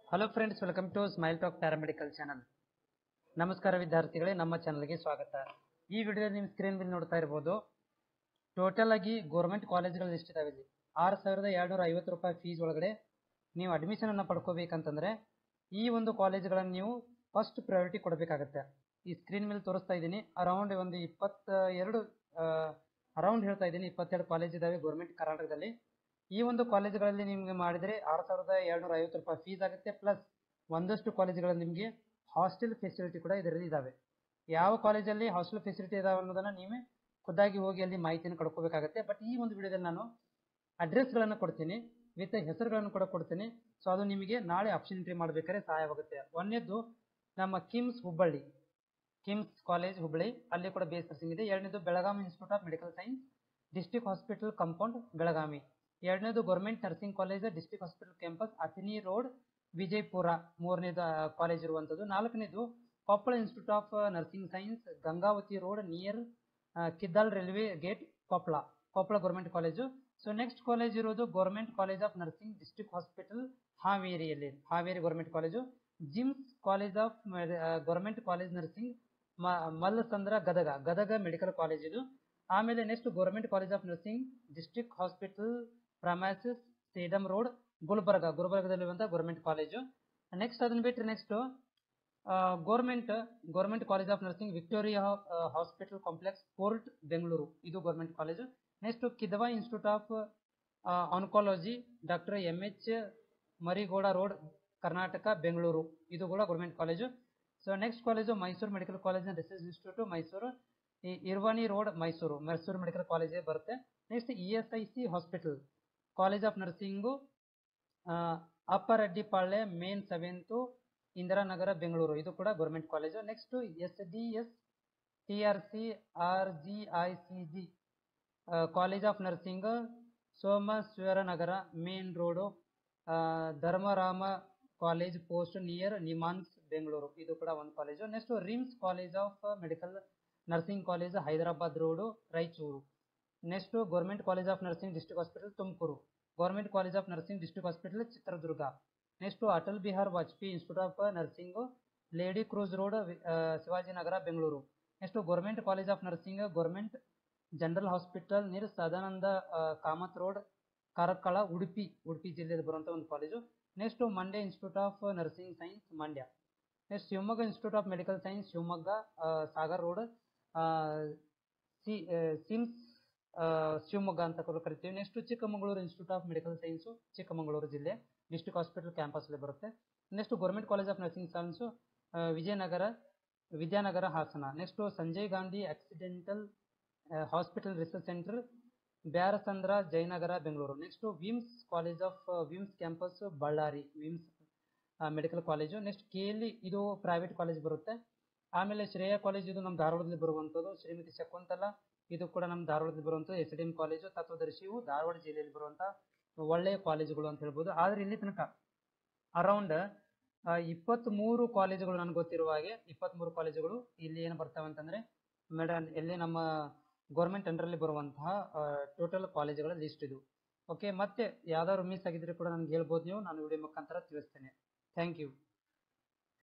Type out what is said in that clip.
hello friends welcome to smile talk paramedical channel ನಮಸ್ಕಾರ ವಿದ್ಯಾರ್ಥಿಗಳೇ ನಮ್ಮ ಚಾನಲ್ಗೆ ಸ್ವಾಗತ ಈ ವಿಡಿಯೋ ನಿಮ್ಮ ಸ್ಕ್ರೀನ್ ಮೇಲೆ ನೋಡ್ತಾ ಇರ್ಬೋದು ಟೋಟಲ್ ಆಗಿ ಗೌರ್ಮೆಂಟ್ ಕಾಲೇಜ್ಗಳು ಎಷ್ಟಿದಾವೆ ಇಲ್ಲಿ ಆರು ಸಾವಿರದ ಎರಡುನೂರ ಐವತ್ತು ರೂಪಾಯಿ ಫೀಸ್ ಒಳಗಡೆ ನೀವು ಅಡ್ಮಿಷನ್ ಅನ್ನು ಪಡ್ಕೋಬೇಕಂತಂದ್ರೆ ಈ ಒಂದು ಕಾಲೇಜ್ಗಳನ್ನು ನೀವು ಫಸ್ಟ್ ಪ್ರಯಾರಿಟಿ ಕೊಡಬೇಕಾಗತ್ತೆ ಈ ಸ್ಕ್ರೀನ್ ಮೇಲೆ ತೋರಿಸ್ತಾ ಇದ್ದೀನಿ ಅರೌಂಡ್ ಒಂದು ಇಪ್ಪತ್ತ ಎರಡು ಅರೌಂಡ್ ಹೇಳ್ತಾ ಇದ್ದೀನಿ ಇಪ್ಪತ್ತೆರಡು ಕಾಲೇಜ್ ಇದಾವೆ ಗೌರ್ಮೆಂಟ್ ಕರ್ನಾಟಕದಲ್ಲಿ ಈ ಒಂದು ಕಾಲೇಜುಗಳಲ್ಲಿ ನಿಮಗೆ ಮಾಡಿದರೆ ಆರು ಸಾವಿರದ ಎರಡುನೂರ ಐವತ್ತು ರೂಪಾಯಿ ಫೀಸ್ ಆಗುತ್ತೆ ಪ್ಲಸ್ ಒಂದಷ್ಟು ಕಾಲೇಜುಗಳಲ್ಲಿ ನಿಮಗೆ ಹಾಸ್ಟೆಲ್ ಫೆಸಿಲಿಟಿ ಕೂಡ ಇದರಲ್ಲಿ ಇದಾವೆ ಯಾವ ಕಾಲೇಜಲ್ಲಿ ಹಾಸ್ಟೆಲ್ ಫೆಸಿಲಿಟಿ ಇದಾವೆ ಅನ್ನೋದನ್ನ ನೀವೇ ಖುದ್ದಾಗಿ ಹೋಗಿ ಅಲ್ಲಿ ಮಾಹಿತಿಯನ್ನು ಕಳ್ಕೋಬೇಕಾಗುತ್ತೆ ಬಟ್ ಈ ಒಂದು ವಿಡಿಯೋದಲ್ಲಿ ನಾನು ಅಡ್ರೆಸ್ಗಳನ್ನು ಕೊಡ್ತೀನಿ ವಿತ್ ಹೆಸರುಗಳನ್ನು ಕೂಡ ಕೊಡ್ತೀನಿ ಸೊ ಅದು ನಿಮಗೆ ನಾಳೆ ಆಪ್ಷನ್ ಎಂಟ್ರಿ ಮಾಡಬೇಕಾದ್ರೆ ಸಹಾಯವಾಗುತ್ತೆ ಒಂದನೇದು ನಮ್ಮ ಕಿಮ್ಸ್ ಹುಬ್ಬಳ್ಳಿ ಕಿಮ್ಸ್ ಕಾಲೇಜ್ ಹುಬ್ಬಳ್ಳಿ ಅಲ್ಲಿ ಕೂಡ ಬೇಸ್ ನರ್ಸಿಂಗ್ ಇದೆ ಎರಡನೇದು Belagavi institute of medical science district hospital compound Belagavi ಎರಡನೇದು government nursing college district hospital campus Athani road Vijayapura ಮೂರನೇದು ಕಾಲೇಜ್ ಇರುವಂಥದ್ದು ನಾಲ್ಕನೇದು Koppal institute of nursing science Gangavathi road near Kiddal railway gate Koppal Koppal government college so next college ಇರೋದು government college of nursing district hospital ಹಾವೇರಿಯಲ್ಲಿ Haveri government college GIMS college of government college nursing Mallasandra Gadag Gadag medical college ಇದು ಆಮೇಲೆ next government college of nursing district hospital premises Sedam road Gulbarga ಗುಲ್ಬರ್ಗದಲ್ಲಿರುವಂಥ government college next ಅದನ್ನ ಬಿಟ್ಟರೆ next government government college of nursing Victoria hospital complex court Bengaluru ಇದು government college next Kidwai institute of oncology doctor M H Marigowda road Karnataka Bengaluru ಇದು ಕೂಡ government college so next college Mysuru medical ಕಾಲೇಜಿನ research institute Mysuru ಈ Irwin road Mysuru Mysuru medical ಕಾಲೇಜೇ ಬರುತ್ತೆ next E S I C hospital college of nursing upper Addipalya main seventh Indiranagar Bengaluru ಇದು ಕೂಡ government college next S D S T R C R G I C G college of nursing Someshwara Nagara main road Dharmaram college post near NIMHANS Bengaluru ಇದು ಕೂಡ ಒಂದು college next RIMS college of medical nursing college Hyderabad road Raichur next government college of nursing district hospital Tumakuru government college of nursing district hospital Chitradurga next Atal Bihar Vajpayee institute of nursing lady Curzon road Shivajinagar Bengaluru next government college of nursing government general hospital near Sadananda Kamath road Karkala Udupi Udupi ಜಿಲ್ಲೆಯಲ್ಲಿ ಬರುವಂಥ ಒಂದು college next Mandya institute of nursing science Mandya next Shivamogga institute of medical science Shivamogga Sagar road C SIMS Shivamogga ಅಂತ ಕೂಡ ಕರಿತೀವಿ next Chikkamagaluru institute of medical science Chikkamagaluru ಜಿಲ್ಲೆ district hospital ಕ್ಯಾಂಪಸ್ಲಿ ಬರುತ್ತೆ next government college of nursing science Vijayanagara Vidyanagara Hassan next Sanjay Gandhi accidental hospital research centre Byrasandra Jayanagar Bengaluru next VIMS college of VIMS campus Ballari VIMS medical college next K L ಇದು private college ಬರುತ್ತೆ ಆಮೇಲೆ ಶ್ರೇಯ college ಇದು ನಮ್ಮ ಧಾರವಾಡದಲ್ಲಿ ಬರುವಂಥದ್ದು ಶ್ರೀಮತಿ ಶಕುಂತಲಾ ಇದು ಕೂಡ ನಮ್ಮ ಧಾರವಾಡದಲ್ಲಿ ಬರುವಂಥದ್ದು ಎಸ್ ಡಿ ಎಂ ಕಾಲೇಜು ತತ್ವದರ್ಶಿಯು ಧಾರವಾಡ ಜಿಲ್ಲೆಯಲ್ಲಿ ಬರುವಂಥ ಒಳ್ಳೆಯ ಕಾಲೇಜುಗಳು ಅಂತ ಹೇಳ್ಬೋದು ಆದರೆ ಇಲ್ಲಿ ತನಕ ಅರೌಂಡ್ ಇಪ್ಪತ್ತ್ಮೂರು ಕಾಲೇಜುಗಳು ನನಗೆ ಗೊತ್ತಿರುವ ಹಾಗೆ ಇಪ್ಪತ್ತ್ಮೂರು ಕಾಲೇಜುಗಳು ಇಲ್ಲಿ ಏನು ಬರ್ತವೆ ಅಂತಂದರೆ ಮೇಡಮ್ ಎಲ್ಲಿ ನಮ್ಮ ಗೌರ್ಮೆಂಟ್ ಅಂಡರಲ್ಲಿ ಬರುವಂತಹ ಟೋಟಲ್ ಕಾಲೇಜುಗಳ ಲಿಸ್ಟ್ ಇದು ಓಕೆ ಮತ್ತೆ ಯಾವ್ದಾದ್ರು ಮಿಸ್ ಆಗಿದ್ರೆ ಕೂಡ ನನಗೆ ಹೇಳ್ಬೋದು ನೀವು ನಾನು ವಿಡಿಯೋ ಮುಖಾಂತರ ತಿಳಿಸ್ತೇನೆ ಥ್ಯಾಂಕ್ ಯು